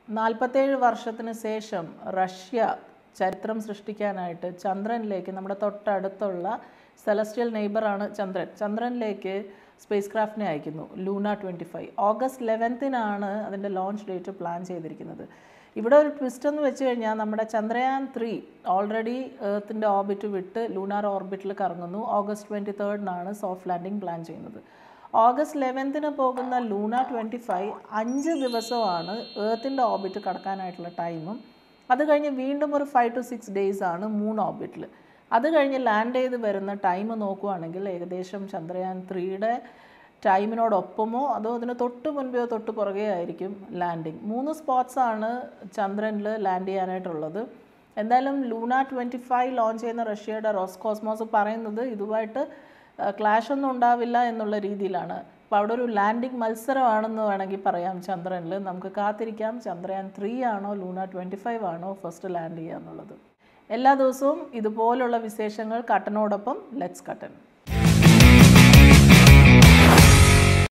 നാൽപ്പത്തേഴ് വർഷത്തിന് ശേഷം റഷ്യ ചരിത്രം സൃഷ്ടിക്കാനായിട്ട് ചന്ദ്രനിലേക്ക് നമ്മുടെ തൊട്ടടുത്തുള്ള സെലസ്റ്റിയൽ നെയ്ബറാണ് ചന്ദ്രൻ ചന്ദ്രനിലേക്ക് സ്പേസ് ക്രാഫ്റ്റിനെ അയക്കുന്നു ലൂണ ട്വൻറ്റി ഫൈവ് ഓഗസ്റ്റ് ലെവൻത്തിനാണ് അതിൻ്റെ ലോഞ്ച് ഡേറ്റ് പ്ലാൻ ചെയ്തിരിക്കുന്നത് ഇവിടെ ഒരു ട്വിസ്റ്റ് എന്ന് വെച്ച് കഴിഞ്ഞാൽ നമ്മുടെ ചന്ദ്രയാൻ ത്രീ ഓൾറെഡി ഏർത്തിൻ്റെ ഓർബിറ്റ് വിട്ട് ലൂണാർ ഓർബിറ്റിൽ കറങ്ങുന്നു ഓഗസ്റ്റ് ട്വൻറ്റി തേർഡിനാണ് സോഫ്റ്റ് ലാൻഡിംഗ് പ്ലാൻ ചെയ്യുന്നത് ഓഗസ്റ്റ് ലെവൻത്തിന് പോകുന്ന ലൂണ ട്വൻറ്റി ഫൈവ് അഞ്ച് ദിവസമാണ് ഏർത്തിൻ്റെ ഓർബിറ്റ് കടക്കാനായിട്ടുള്ള ടൈമും അത് കഴിഞ്ഞ് വീണ്ടും ഒരു ഫൈവ് ടു സിക്സ് ഡേയ്സ് ആണ് മൂൺ ഓർബിറ്റിൽ അത് കഴിഞ്ഞ് ലാൻഡ് ചെയ്ത് വരുന്ന ടൈം നോക്കുവാണെങ്കിൽ ഏകദേശം ചന്ദ്രയാൻ ത്രീയുടെ ടൈമിനോടൊപ്പമോ അതോ അതിന് തൊട്ട് മുൻപെയോ തൊട്ട് പുറകെ ആയിരിക്കും ലാൻഡിങ് മൂന്ന് സ്പോട്ട്സ് ആണ് ചന്ദ്രനിൽ ലാൻഡ് ചെയ്യാനായിട്ടുള്ളത് എന്തായാലും ലൂണ ട്വൻറ്റി ഫൈവ് ലോഞ്ച് ചെയ്യുന്ന റഷ്യയുടെ റോസ്കോസ്മോസ് പറയുന്നത് ഇതുമായിട്ട് ക്ലാഷ് ഒന്നും ഉണ്ടാവില്ല എന്നുള്ള രീതിയിലാണ് അപ്പോൾ അവിടെ ഒരു ലാൻഡിംഗ് മത്സരമാണെന്ന് വേണമെങ്കിൽ പറയാം ചന്ദ്രനിൽ നമുക്ക് കാത്തിരിക്കാം ചന്ദ്രയാൻ ത്രീ ആണോ ലൂണ ട്വൻറ്റി ഫൈവ് ആണോ ഫസ്റ്റ് ലാൻഡ് ചെയ്യുക എന്നുള്ളത് എല്ലാ ദിവസവും ഇതുപോലുള്ള വിശേഷങ്ങൾ കട്ടനോടൊപ്പം ലെറ്റ്സ് കട്ടൻ